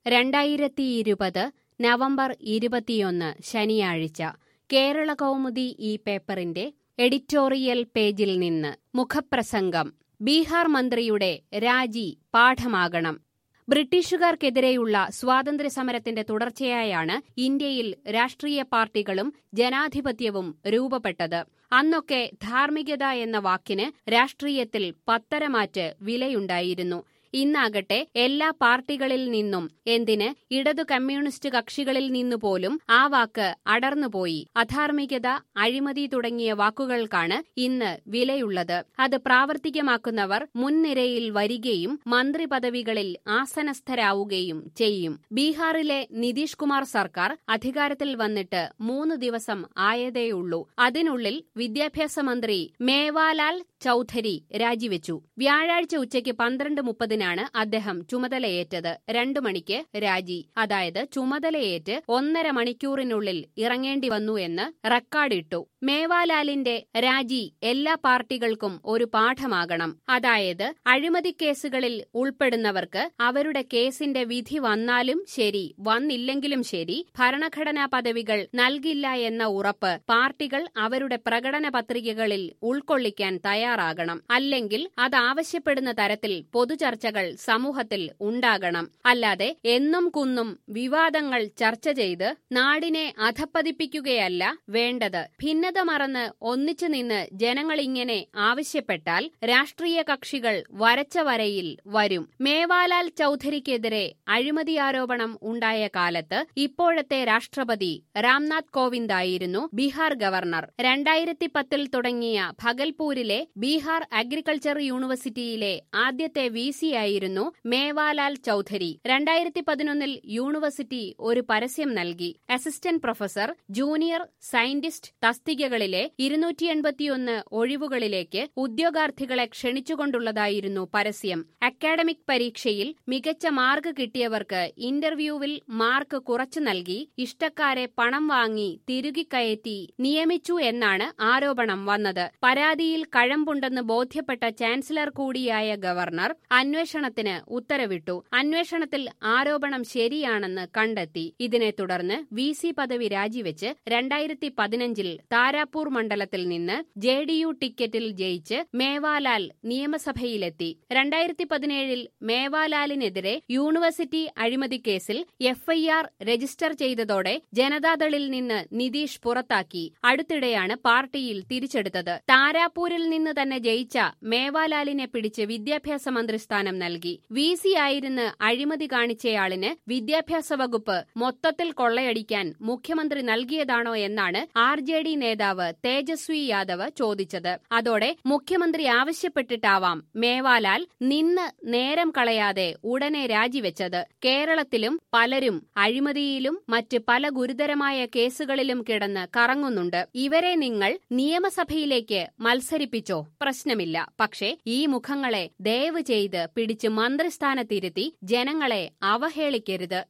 രണ്ടായിരത്തിയിരുപത് നവംബർ ഇരുപത്തിയൊന്ന് ശനിയാഴ്ച കേരള കൗമുദി ഈ പേപ്പറിന്റെ എഡിറ്റോറിയൽ പേജിൽ നിന്ന് മുഖപ്രസംഗം ബീഹാർ മന്ത്രിയുടെ രാജി പാഠമാകണം ബ്രിട്ടീഷുകാർക്കെതിരെയുള്ള സ്വാതന്ത്ര്യസമരത്തിന്റെ തുടർച്ചയായാണ് ഇന്ത്യയിൽ രാഷ്ട്രീയ പാർട്ടികളും ജനാധിപത്യവും രൂപപ്പെട്ടത് അന്നൊക്കെ ധാർമ്മികത എന്ന വാക്കിന് രാഷ്ട്രീയത്തിൽ പത്തരമാറ്റ് വിലയുണ്ടായിരുന്നു ഇന്നാകട്ടെ എല്ലാ പാർട്ടികളിൽ നിന്നും എന്തിന് ഇടതു കമ്മ്യൂണിസ്റ്റ് കക്ഷികളിൽ നിന്നുപോലും ആ വാക്ക് അടർന്നുപോയി അധാർമികത അഴിമതി തുടങ്ങിയ വാക്കുകൾക്കാണ് ഇന്ന് വിലയുള്ളത് അത് പ്രാവർത്തികമാക്കുന്നവർ മുൻനിരയിൽ വരികയും മന്ത്രി പദവികളിൽ ആസനസ്ഥരാവുകയും ചെയ്യും ബീഹാറിലെ നിതീഷ് കുമാർ സർക്കാർ അധികാരത്തിൽ വന്നിട്ട് മൂന്ന് ദിവസം ആയതേയുള്ളൂ അതിനുള്ളിൽ വിദ്യാഭ്യാസ മന്ത്രി മേവാലാൽ ചൌധരി രാജിവെച്ചു വ്യാഴാഴ്ച ഉച്ചയ്ക്ക് പന്ത്രണ്ട് മുപ്പതിനാണ് അദ്ദേഹം ചുമതലയേറ്റത് രണ്ടു മണിക്ക് രാജി അതായത് ചുമതലയേറ്റ് ഒന്നര മണിക്കൂറിനുള്ളിൽ ഇറങ്ങേണ്ടി വന്നു എന്ന് റെക്കോർഡിട്ടു മേവാലാലിന്റെ രാജി എല്ലാ പാർട്ടികൾക്കും ഒരു പാഠമാകണം അതായത് അഴിമതി കേസുകളിൽ ഉൾപ്പെടുന്നവർക്ക് അവരുടെ കേസിന്റെ വിധി വന്നാലും ശരി വന്നില്ലെങ്കിലും ശരി ഭരണഘടനാ പദവികൾ നൽകില്ല എന്ന ഉറപ്പ് പാർട്ടികൾ അവരുടെ പ്രകടന പത്രികകളിൽ ഉൾക്കൊള്ളിക്കാൻ തയ്യാറാകണം അല്ലെങ്കിൽ അതാവശ്യപ്പെടുന്ന തരത്തിൽ പൊതുചർച്ചകൾ സമൂഹത്തിൽ ഉണ്ടാകണം അല്ലാതെ എന്നും കുന്നും വിവാദങ്ങൾ ചർച്ച ചെയ്ത് നാടിനെ അധപ്പതിപ്പിക്കുകയല്ല വേണ്ടത് ഭിന്നത മറന്ന് ഒന്നിച്ചു നിന്ന് ജനങ്ങളിങ്ങനെ ആവശ്യപ്പെട്ടാൽ രാഷ്ട്രീയ കക്ഷികൾ വരച്ച വരയിൽ വരും മേവാലാൽ ചൌധരിക്കെതിരെ അഴിമതി ആരോപണം ഉണ്ടായ കാലത്ത് ഇപ്പോഴത്തെ രാഷ്ട്രപതി രാംനാഥ് കോവിന്ദായിരുന്നു ബീഹാർ ഗവർണർ രണ്ടായിരത്തി പത്തിൽ തുടങ്ങിയ ഭഗൽപൂരിലെ ബീഹാർ അഗ്രികൾച്ചർ യൂണിവേഴ്സിറ്റിയിലെ ആദ്യത്തെ വി ആയിരുന്നു മേവാലാൽ ചൌധരി രണ്ടായിരത്തി പതിനൊന്നിൽ യൂണിവേഴ്സിറ്റി ഒരു പരസ്യം നൽകി അസിസ്റ്റന്റ് പ്രൊഫസർ ജൂനിയർ സയന്റിസ്റ്റ് തസ്തികകളിലെ ഇരുന്നൂറ്റി എൺപത്തിയൊന്ന് ഒഴിവുകളിലേക്ക് ഉദ്യോഗാർത്ഥികളെ ക്ഷണിച്ചുകൊണ്ടുള്ളതായിരുന്നു പരസ്യം അക്കാഡമിക് പരീക്ഷയിൽ മികച്ച മാർക്ക് കിട്ടിയവർക്ക് ഇന്റർവ്യൂവിൽ മാർക്ക് കുറച്ചു നൽകി ഇഷ്ടക്കാരെ പണം വാങ്ങി തിരുകിക്കയറ്റി നിയമിച്ചു എന്നാണ് ആരോപണം വന്നത് പരാതിയിൽ കഴമ്പുണ്ടെന്ന് ബോധ്യപ്പെട്ട ചാൻസലർ കൂടിയായ ഗവർണർ അന്വേഷണത്തിന് ഉത്തരവിട്ടു അന്വേഷണത്തിൽ ആരോപണം ശരിയാണെന്ന് കണ്ടെത്തി ഇതിനെ തുടർന്ന് വി സി പദവി രാജിവെച്ച് രണ്ടായിരത്തി പതിനഞ്ചിൽ താരാപൂർ മണ്ഡലത്തിൽ നിന്ന് ജെ ഡി യു ടിക്കറ്റിൽ ജയിച്ച് മേവാലാൽ നിയമസഭയിലെത്തി രണ്ടായിരത്തി പതിനേഴിൽ മേവാലാലിനെതിരെ യൂണിവേഴ്സിറ്റി അഴിമതി കേസിൽ എഫ്ഐആർ രജിസ്റ്റർ ചെയ്തതോടെ ജനതാദളിൽ നിന്ന് നിതീഷ് പുറത്താക്കി അടുത്തിടെയാണ് പാർട്ടിയിൽ തിരിച്ചെടുത്തത് താരാപൂരിൽ നിന്ന് തന്നെ ജയിച്ച മേവാലാലിനെ പിടിച്ച് വിദ്യാഭ്യാസ മന്ത്രിസ്ഥാനം നൽകി വി സി ആയിരുന്ന് അഴിമതി കാണിച്ചയാളിന് വിദ്യാഭ്യാസ വകുപ്പ് മൊത്തത്തിൽ കൊള്ളയടിക്കാൻ മുഖ്യമന്ത്രി നൽകിയതാണോ എന്നാണ് ആർ ജെ ഡി നേതാവ് തേജസ്വി യാദവ് ചോദിച്ചത് അതോടെ മുഖ്യമന്ത്രി ആവശ്യപ്പെട്ടിട്ടാവാം മേവാലാൽ നിന്ന് നേരം കളയാതെ ഉടനെ രാജിവെച്ചത് കേരളത്തിലും പലരും അഴിമതിയിലും മറ്റ് പല ഗുരുതരമായ കേസുകളിലും കിടന്ന് കറങ്ങുന്നുണ്ട് ഇവരെ നിങ്ങൾ നിയമസഭയിലേക്ക് മത്സരിപ്പിച്ചോ പ്രശ്നമില്ല പക്ഷേ ഈ മുഖങ്ങളെ ദയവ് ചെയ്ത് പിടിച്ച് മന്ത്രിസ്ഥാനത്തിരുത്തി ജനങ്ങളെ അവഹേളിക്കരുത്